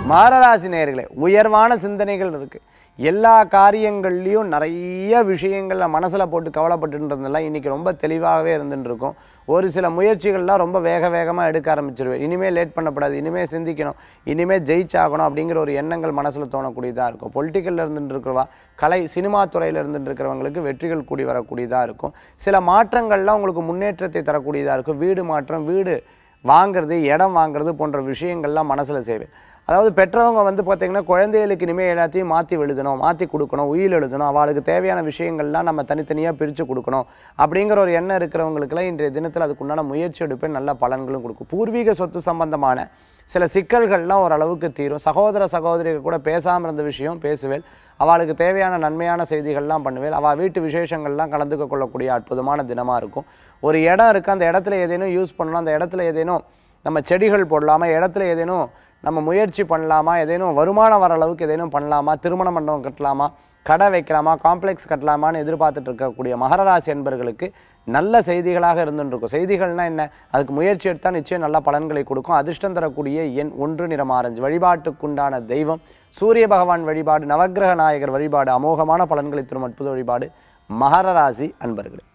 மாரராசி நேயர்களே உயர்வான சிந்தனைகள் இருக்கு எல்லா காரியங்கள்லையும் நிறைய விஷயங்கள்ல மனசுல போட்டு கவலைப்பட்டுன்றதெல்லாம் இன்னைக்கு ரொம்ப தெளிவாகவே இருந்துட்டு இருக்கும் ஒரு சில முயற்சிகள்லாம் ரொம்ப வேக வேகமாக எடுக்க ஆரம்பிச்சிருவேன் இனிமேல் லேட் பண்ணக்கூடாது இனிமேல் சிந்திக்கணும் இனிமேல் ஜெயிச்சாகணும் அப்படிங்கிற ஒரு எண்ணங்கள் மனசில் தோணக்கூடியதாக இருக்கும் பொலிட்டிக்கலில் இருந்துட்டு இருக்கிறவா கலை சினிமா துறையில் இருந்துட்டு இருக்கிறவங்களுக்கு வெற்றிகள் கூடி வரக்கூடியதாக இருக்கும் சில மாற்றங்கள்லாம் உங்களுக்கு முன்னேற்றத்தை தரக்கூடியதாக இருக்கும் வீடு மாற்றம் வீடு வாங்குறது இடம் வாங்குறது போன்ற விஷயங்கள்லாம் மனசில் செய்வேன் அதாவது பெற்றவங்க வந்து பார்த்தீங்கன்னா குழந்தைகளுக்கு இனிமேல் எல்லாத்தையும் மாற்றி எழுதணும் மாற்றி கொடுக்கணும் உயில் எழுதணும் அவளுக்கு தேவையான விஷயங்கள்லாம் நம்ம தனித்தனியாக பிரித்து கொடுக்கணும் அப்படிங்கிற ஒரு எண்ணம் இருக்கிறவங்களுக்குலாம் இன்றைய தினத்தில் அதுக்குண்டான முயற்சி எடுப்பேன் நல்ல பலன்களும் கொடுக்கும் பூர்வீக சொத்து சம்பந்தமான சில சிக்கல்கள்லாம் ஓரளவுக்கு தீரும் சகோதர சகோதரிகள் கூட பேசாமல் இருந்த விஷயம் பேசுவேன் அவளுக்கு தேவையான நன்மையான செய்திகள்லாம் பண்ணுவேன் அவள் வீட்டு விசேஷங்கள்லாம் கலந்துக்க கொள்ளக்கூடிய அற்புதமான தினமாக இருக்கும் ஒரு இடம் இருக்குது அந்த இடத்துல ஏதேனும் யூஸ் பண்ணணும் அந்த இடத்துல ஏதேனும் நம்ம செடிகள் போடலாமா இடத்துல ஏதேனும் நம்ம முயற்சி பண்ணலாமா ஏதேனும் வருமானம் வர அளவுக்கு ஏதேனும் பண்ணலாமா திருமண மண்டபம் கட்டலாமா கடை வைக்கலாமா காம்ப்ளெக்ஸ் கட்டலாமான்னு எதிர்பார்த்துட்டு இருக்கக்கூடிய மகர ராசி என்பர்களுக்கு நல்ல செய்திகளாக இருந்துருக்கும் செய்திகள்னா என்ன அதுக்கு முயற்சி எடுத்தால் நிச்சயம் நல்ல பலன்களை கொடுக்கும் அதிர்ஷ்டம் தரக்கூடிய எண் ஒன்று நிறம் ஆரஞ்சு வழிபாட்டுக்குண்டான தெய்வம் சூரிய பகவான் வழிபாடு நவக்கிரக நாயகர் வழிபாடு அமோகமான பலன்களை தரும் அற்புத வழிபாடு மகர ராசி அன்பர்களே